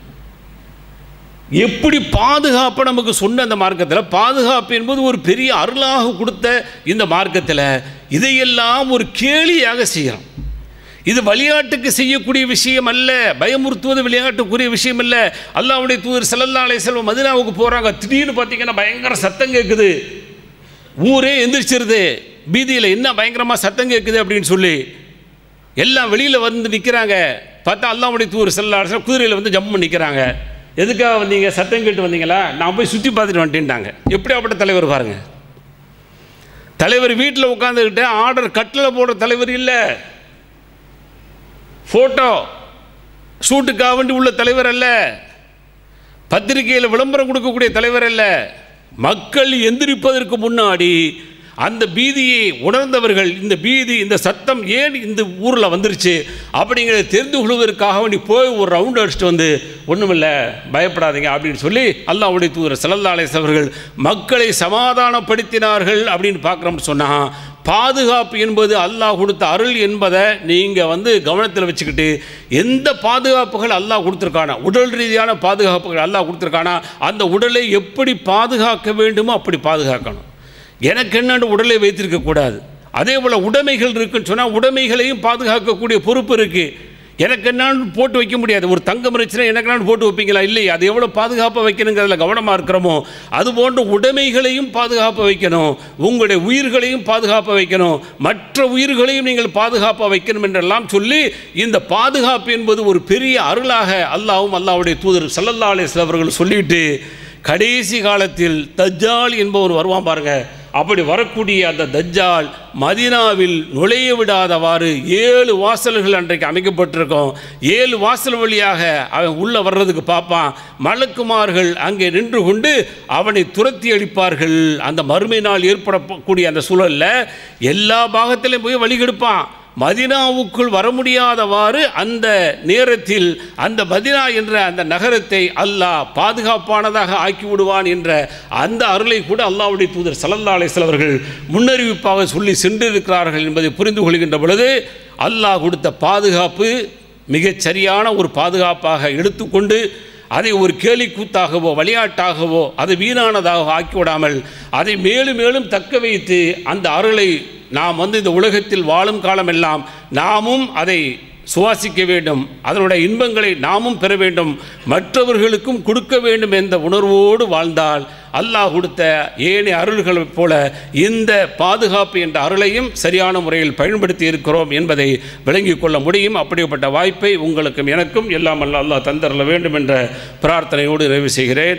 A: எப்படி பாதுகாப்பை நமக்கு சொன்ன அந்த மார்க்கத்தில் பாதுகாப்பு என்பது ஒரு பெரிய அருளாக கொடுத்த இந்த மார்க்கத்தில் இதையெல்லாம் ஒரு கேலியாக செய்கிறோம் இது விளையாட்டுக்கு செய்யக்கூடிய விஷயம் அல்ல பயமுறுத்துவது விளையாட்டுக்குரிய விஷயம் அல்ல அல்லாவுடைய தூதர் செல்லல்லா அலை செல்வம் மதினாவுக்கு போகிறாங்க திடீர்னு பார்த்தீங்கன்னா பயங்கர சத்தம் கேட்குது ஊரே எந்திரிச்சிருது பீதியில் என்ன பயங்கரமாக சத்தம் கேட்குது அப்படின்னு சொல்லி எல்லாம் வெளியில் வந்து நிற்கிறாங்க பார்த்தா அல்லாவுடைய தூர் செல்லா குதிரையில் வந்து ஜம்மு நிற்கிறாங்க எதுக்காக வந்தீங்க சத்தம் கேட்டு வந்தீங்களா நான் போய் சுற்றி பார்த்துட்டு வந்துட்டேன்ட்டாங்க எப்படி அப்பட்ட தலைவர் பாருங்க தலைவர் வீட்டில் உட்காந்துக்கிட்டு ஆர்டர் கட்டில் போடுற தலைவர் இல்லை ஃபோட்டோ ஷூட்டுக்காக வேண்டி உள்ள தலைவர் அல்ல பத்திரிகையில் விளம்பரம் கொடுக்கக்கூடிய தலைவர் அல்ல மக்கள் எந்திரிப்பதற்கு முன்னாடி அந்த பீதியை உணர்ந்தவர்கள் இந்த பீதி இந்த சத்தம் ஏன் இந்த ஊரில் வந்துருச்சு அப்படிங்கிறத தெரிந்து கொள்வதற்காக வேண்டி போய் ஒரு ரவுண்ட் அடிச்சுட்டு வந்து ஒன்றுமில்லை பயப்படாதீங்க அப்படின்னு சொல்லி அல்லாவுடைய தூதர் செல்லல்லாலேஸ் அவர்கள் மக்களை சமாதானப்படுத்தினார்கள் அப்படின்னு பார்க்குறோம்னு சொன்னால் பாதுகாப்பு என்பது அல்லாஹ் கொடுத்த அருள் என்பதை நீங்கள் வந்து கவனத்தில் வச்சுக்கிட்டு எந்த பாதுகாப்புகள் அல்லாஹ் கொடுத்துருக்கானா உடல் ரீதியான பாதுகாப்புகள் அல்லாஹ் கொடுத்துருக்கானா அந்த உடலை எப்படி பாதுகாக்க வேண்டுமோ அப்படி பாதுகாக்கணும் எனக்கு என்னென்னு உடலை வைத்திருக்க கூடாது அதே போல் உடைமைகள் இருக்குன்னு சொன்னால் உடைமைகளையும் பாதுகாக்கக்கூடிய பொறுப்பு இருக்குது எனக்கு என்னான்னு போட்டு வைக்க முடியாது ஒரு தங்கம் இருந்துச்சுன்னா எனக்கு நான் போட்டு வைப்பீங்களா இல்லை அது எவ்வளோ பாதுகாப்பாக வைக்கணுங்கிறதுல கவனமாக இருக்கிறோமோ அது போன்ற உடைமைகளையும் பாதுகாப்பாக வைக்கணும் உங்களுடைய உயிர்களையும் பாதுகாப்பாக வைக்கணும் மற்ற உயிர்களையும் நீங்கள் பாதுகாப்பாக வைக்கணும் என்றெல்லாம் சொல்லி இந்த பாதுகாப்பு என்பது ஒரு பெரிய அருளாக அல்லாவும் அல்லாவுடைய தூதர் சல்லல்லா அலிஸ்லாம் அவர்கள் சொல்லிட்டு கடைசி காலத்தில் தஜ்ஜால் என்பவர் வருவான் பாருங்க அப்படி வரக்கூடிய அந்த தஜ்ஜால் மதினாவில் நுழைய விடாதவாறு ஏழு வாசல்கள் அன்றைக்கு அமைக்கப்பட்டிருக்கும் ஏழு வாசல் வழியாக அவன் உள்ளே வர்றதுக்கு பார்ப்பான் மலக்குமார்கள் அங்கே நின்று கொண்டு அவனை துரத்தி அடிப்பார்கள் அந்த மறுமை நாள் ஏற்படக்கூடிய அந்த சூழலில் எல்லா பாகத்திலையும் போய் வழிகெடுப்பான் மதினாவுக்குள் வர முடியாதவாறு அந்த நேரத்தில் அந்த மதினா என்ற அந்த நகரத்தை அல்லாஹ் பாதுகாப்பானதாக ஆக்கி விடுவான் என்ற அந்த அருளை கூட அல்லாஹ்வுடைய தூதர் சல்லல்லா அலிஸ்லாம் அவர்கள் முன்னறிவிப்பாக சொல்லி சென்றிருக்கிறார்கள் என்பதை புரிந்து கொள்கின்ற பொழுது அல்லாஹ் கொடுத்த பாதுகாப்பு மிகச் சரியான ஒரு பாதுகாப்பாக எடுத்துக்கொண்டு அதை ஒரு கேலிக்கூத்தாகவோ விளையாட்டாகவோ அதை வீணானதாக ஆக்கிவிடாமல் அதை மேலும் மேலும் தக்க வைத்து அந்த அருளை நாம் வந்து இந்த உலகத்தில் வாழும் காலமெல்லாம் நாமும் அதை சுவாசிக்க வேண்டும் அதனுடைய இன்பங்களை நாமும் பெற வேண்டும் மற்றவர்களுக்கும் கொடுக்க வேண்டும் என்ற உணர்வோடு வாழ்ந்தால் அல்லாஹ் கொடுத்த ஏனைய அருள்களைப் போல இந்த பாதுகாப்பு என்ற அருளையும் சரியான முறையில் பயன்படுத்தி இருக்கிறோம் என்பதை விளங்கிக் கொள்ள முடியும் அப்படிப்பட்ட வாய்ப்பை உங்களுக்கும் எனக்கும் எல்லாம் அல்ல அல்லாஹ் தந்தரல வேண்டும் என்ற பிரார்த்தனையோடு நிறைவு செய்கிறேன்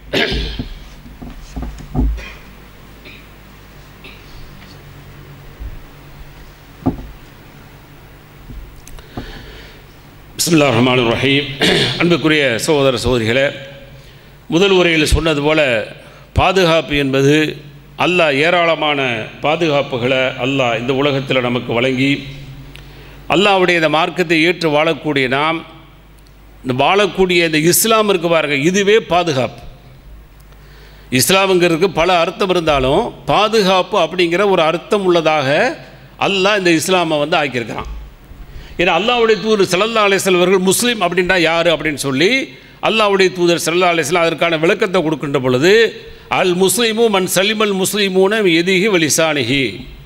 A: பிஸ்மில்லா ரஹ்மான் ரஹீம் அன்புக்குரிய சகோதர சகோதரிகளே முதல் உரையில் சொன்னது போல பாதுகாப்பு என்பது அல்லாஹ் ஏராளமான பாதுகாப்புகளை அல்லாஹ் இந்த உலகத்தில் நமக்கு வழங்கி அல்லாஹ்வுடைய இந்த மார்க்கத்தை ஏற்று வாழக்கூடிய நாம் இந்த வாழக்கூடிய இந்த இஸ்லாம் இருக்கு பாருங்க இதுவே பாதுகாப்பு இஸ்லாமுங்கிறதுக்கு பல அர்த்தம் இருந்தாலும் பாதுகாப்பு அப்படிங்கிற ஒரு அர்த்தம் உள்ளதாக அல்லாஹ் இந்த இஸ்லாமை வந்து ஆக்கியிருக்கிறான் ஏன்னா அல்லாவுடைய தூதர் சல்லல்லா அலிஸ்லாம் அவர்கள் முஸ்லீம் அப்படின்னா யார் அப்படின்னு சொல்லி அல்லாவுடைய தூதர் சல்லா அலிஸ்லாம் அதற்கான விளக்கத்தை கொடுக்கின்ற பொழுது அல் முஸ்லீமு மன் சலிமல் முஸ்லீமூன எதிகி வலிசானிகி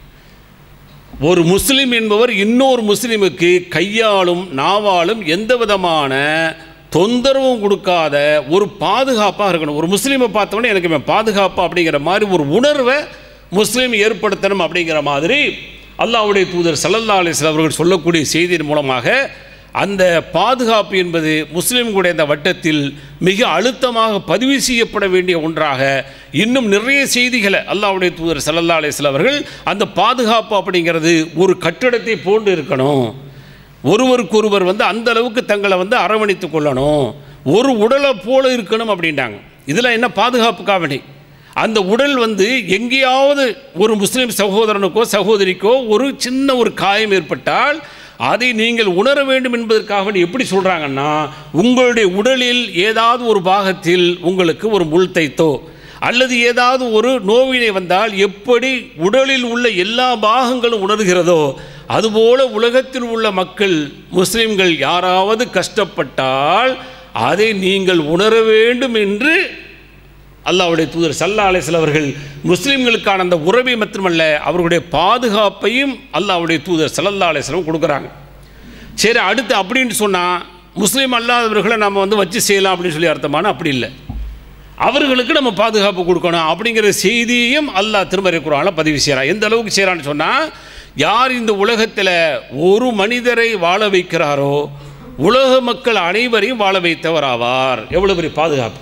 A: ஒரு முஸ்லீம் என்பவர் இன்னொரு முஸ்லீமுக்கு கையாலும் நாவாலும் எந்த விதமான தொந்தரவும் கொடுக்காத ஒரு பாதுகாப்பாக இருக்கணும் ஒரு முஸ்லீமை பார்த்தோன்னே எனக்கு இவன் பாதுகாப்பு அப்படிங்கிற மாதிரி ஒரு உணர்வை முஸ்லீம் ஏற்படுத்தணும் அப்படிங்கிற மாதிரி அல்லாஹ்வுடைய தூதர் சல்லல்லா அலிஸ்லாம் அவர்கள் சொல்லக்கூடிய செய்தியின் மூலமாக அந்த பாதுகாப்பு என்பது முஸ்லீம்களுடைய இந்த வட்டத்தில் மிக அழுத்தமாக பதிவு செய்யப்பட வேண்டிய ஒன்றாக இன்னும் நிறைய செய்திகளை அல்லாஹ்வுடைய தூதர் சல்லல்லா அலிஸ்லாம் அவர்கள் அந்த பாதுகாப்பு அப்படிங்கிறது ஒரு கட்டிடத்தை போன்று இருக்கணும் ஒருவருக்கொருவர் வந்து அந்த அளவுக்கு தங்களை வந்து அரவணைத்து கொள்ளணும் ஒரு உடலை போல இருக்கணும் அப்படின்ட்டாங்க இதில் என்ன பாதுகாப்புக்காக வேண்டி அந்த உடல் வந்து எங்கேயாவது ஒரு முஸ்லீம் சகோதரனுக்கோ சகோதரிக்கோ ஒரு சின்ன ஒரு காயம் ஏற்பட்டால் அதை நீங்கள் உணர வேண்டும் என்பதற்காக வேண்டி எப்படி சொல்கிறாங்கன்னா உங்களுடைய உடலில் ஏதாவது ஒரு பாகத்தில் உங்களுக்கு ஒரு முள் தைத்தோ அல்லது ஏதாவது ஒரு நோவினை வந்தால் எப்படி உடலில் உள்ள எல்லா பாகங்களும் உணர்கிறதோ அதுபோல உலகத்தில் உள்ள மக்கள் முஸ்லிம்கள் யாராவது கஷ்டப்பட்டால் அதை நீங்கள் உணர வேண்டும் என்று அல்லாஹ்வுடைய தூதர் சல்லா அலிஸ்லாம் அவர்கள் முஸ்லீம்களுக்கான அந்த உறவை மட்டுமல்ல அவர்களுடைய பாதுகாப்பையும் அல்லாஹ்வுடைய தூதர் சல்லல்லா அலிஸ்லாம் கொடுக்குறாங்க சரி அடுத்து அப்படின்னு சொன்னால் முஸ்லீம் அல்லாதவர்களை நம்ம வந்து வச்சு செய்யலாம் அப்படின்னு சொல்லி அர்த்தமான அப்படி இல்லை அவர்களுக்கு நம்ம பாதுகாப்பு கொடுக்கணும் அப்படிங்கிற செய்தியையும் அல்லாஹ் திருமறை குரானில் பதிவு செய்கிறான் எந்த அளவுக்கு செய்கிறான்னு சொன்னால் யார் இந்த உலகத்தில் ஒரு மனிதரை வாழ வைக்கிறாரோ உலக மக்கள் அனைவரையும் வாழ வைத்தவர் ஆவார் எவ்வளோ பெரிய பாதுகாப்பு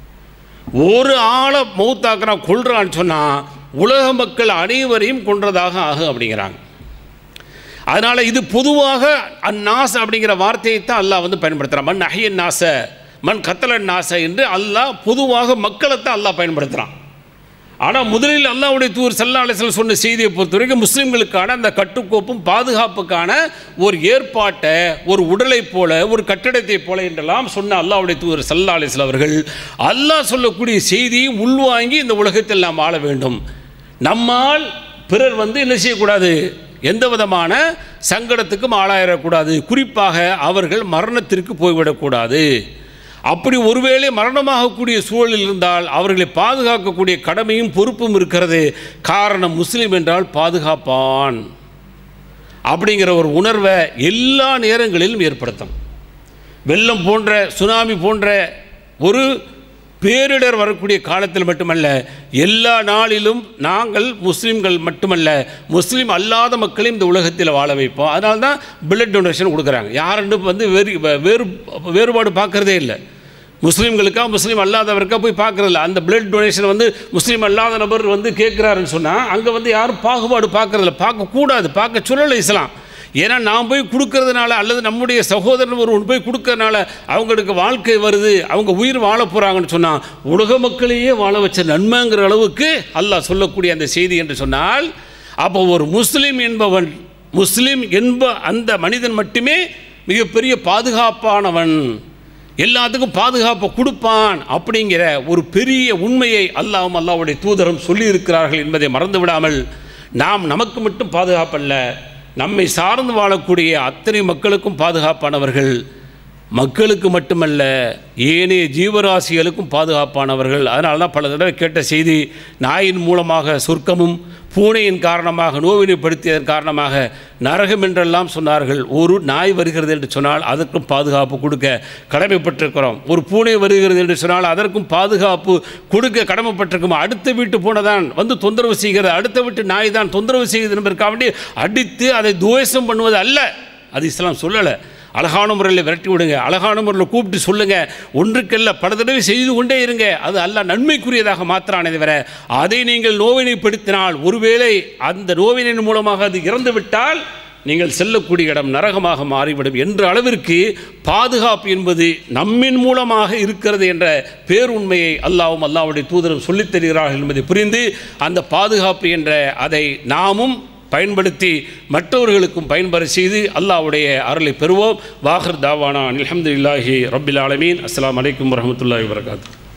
A: ஒரு ஆளை மௌத்தாக்குறான் கொள்றான்னு சொன்னால் உலக மக்கள் அனைவரையும் கொன்றதாக ஆகும் அப்படிங்கிறாங்க அதனால் இது பொதுவாக அந்நாச அப்படிங்கிற வார்த்தையை தான் அல்லாஹ் வந்து பயன்படுத்துகிறான் மண் அஹியன் நாச மண் கத்தலன் நாச என்று அல்லாஹ் பொதுவாக மக்களைத்தான் அல்லாஹ் பயன்படுத்துகிறான் ஆனால் முதலில் அல்லாஹ்வுடைய தூர் சல்லா அலிஸ்லாம் சொன்ன செய்தியை பொறுத்த வரைக்கும் முஸ்லீம்களுக்கான அந்த கட்டுக்கோப்பும் பாதுகாப்புக்கான ஒரு ஏற்பாட்டை ஒரு உடலை போல ஒரு கட்டிடத்தை போல என்றெல்லாம் சொன்ன அல்லாஹ்வுடைய தூர் சல்லா அலிஸ்லாம் அவர்கள் அல்லாஹ் சொல்லக்கூடிய செய்தியை உள்வாங்கி இந்த உலகத்தில் நாம் ஆள வேண்டும் நம்மால் பிறர் வந்து என்ன செய்யக்கூடாது எந்த விதமான சங்கடத்துக்கும் ஆளாயிடக்கூடாது குறிப்பாக அவர்கள் மரணத்திற்கு போய்விடக்கூடாது அப்படி ஒருவேளை மரணமாகக்கூடிய சூழலில் இருந்தால் அவர்களை பாதுகாக்கக்கூடிய கடமையும் பொறுப்பும் இருக்கிறது காரணம் முஸ்லீம் என்றால் பாதுகாப்பான் அப்படிங்கிற ஒரு உணர்வை எல்லா நேரங்களிலும் ஏற்படுத்தும் வெள்ளம் போன்ற சுனாமி போன்ற ஒரு பேரிடர் வரக்கூடிய காலத்தில் மட்டுமல்ல எல்லா நாளிலும் நாங்கள் முஸ்லீம்கள் மட்டுமல்ல முஸ்லீம் அல்லாத மக்களையும் இந்த உலகத்தில் வாழ வைப்போம் அதனால தான் பிளட் டொனேஷன் கொடுக்குறாங்க யாருன்னு வந்து வேறு வேறு வேறுபாடு பார்க்குறதே இல்லை முஸ்லீம்களுக்கா முஸ்லீம் அல்லாதவருக்கா போய் பார்க்குறதில்ல அந்த பிளட் டொனேஷன் வந்து முஸ்லீம் அல்லாத நபர் வந்து கேட்குறாருன்னு சொன்னால் அங்கே வந்து யாரும் பாகுபாடு பார்க்குறதில்ல பார்க்கக்கூடாது பார்க்க சொல்லலை இஸ்லாம் ஏன்னா நாம் போய் கொடுக்கறதுனால அல்லது நம்முடைய சகோதரன் ஒருவன் போய் கொடுக்கறதுனால அவங்களுக்கு வாழ்க்கை வருது அவங்க உயிர் வாழ போகிறாங்கன்னு சொன்னால் உலக மக்களையே வாழ வச்ச நன்மைங்கிற அளவுக்கு அல்லாஹ் சொல்லக்கூடிய அந்த செய்தி என்று சொன்னால் அப்போ ஒரு முஸ்லீம் என்பவன் முஸ்லீம் என்ப அந்த மனிதன் மட்டுமே மிகப்பெரிய பாதுகாப்பானவன் எல்லாத்துக்கும் பாதுகாப்பை கொடுப்பான் அப்படிங்கிற ஒரு பெரிய உண்மையை அல்லாவும் அல்லாவுடைய தூதரும் சொல்லியிருக்கிறார்கள் என்பதை மறந்து விடாமல் நாம் நமக்கு மட்டும் பாதுகாப்பல்ல நம்மை சார்ந்து வாழக்கூடிய அத்தனை மக்களுக்கும் பாதுகாப்பானவர்கள் மக்களுக்கு மட்டுமல்ல ஏனைய ஜீவராசிகளுக்கும் பாதுகாப்பானவர்கள் அதனால தான் பல தடவை கேட்ட செய்தி நாயின் மூலமாக சொர்க்கமும் பூனையின் காரணமாக நோவினைப்படுத்தியதன் காரணமாக நரகம் என்றெல்லாம் சொன்னார்கள் ஒரு நாய் வருகிறது என்று சொன்னால் அதற்கும் பாதுகாப்பு கொடுக்க கடமைப்பட்டிருக்கிறோம் ஒரு பூனை வருகிறது என்று சொன்னால் அதற்கும் பாதுகாப்பு கொடுக்க கடமைப்பட்டிருக்கும் அடுத்த வீட்டு பூனை தான் வந்து தொந்தரவு செய்கிறது அடுத்த வீட்டு நாய் தான் தொந்தரவு செய்கிறது என்பதற்காக வேண்டி அடித்து அதை துவேஷம் பண்ணுவது அல்ல அது இஸ்லாம் சொல்லலை அழகான முறையில் விரட்டி விடுங்க அழகான முறையில் கூப்பிட்டு சொல்லுங்கள் ஒன்றுக்கல்ல பல தடவை செய்து கொண்டே இருங்க அது அல்ல நன்மைக்குரியதாக மாத்திரானே தவிர அதை நீங்கள் நோவினைப்படுத்தினால் ஒருவேளை அந்த நோவினின் மூலமாக அது இறந்து விட்டால் நீங்கள் செல்லக்கூடிய இடம் நரகமாக மாறிவிடும் என்ற அளவிற்கு பாதுகாப்பு என்பது நம்மின் மூலமாக இருக்கிறது என்ற பேருண்மையை அல்லாவும் அல்லாவுடைய தூதரும் சொல்லித் தருகிறார்கள் என்பதை புரிந்து அந்த பாதுகாப்பு என்ற அதை நாமும் பயன்படுத்தி மற்றவர்களுக்கும் பயன்பெற செய்து அல்லாஹ்வுடைய அருளை பெறுவோம் வாஹர் தாவானா அல்ஹம்துலில்லாஹி ரப்பில் ஆலமீன் அஸ்ஸலாமு அலைக்கும் வரஹ்மத்துல்லாஹி வபரகாத்துஹு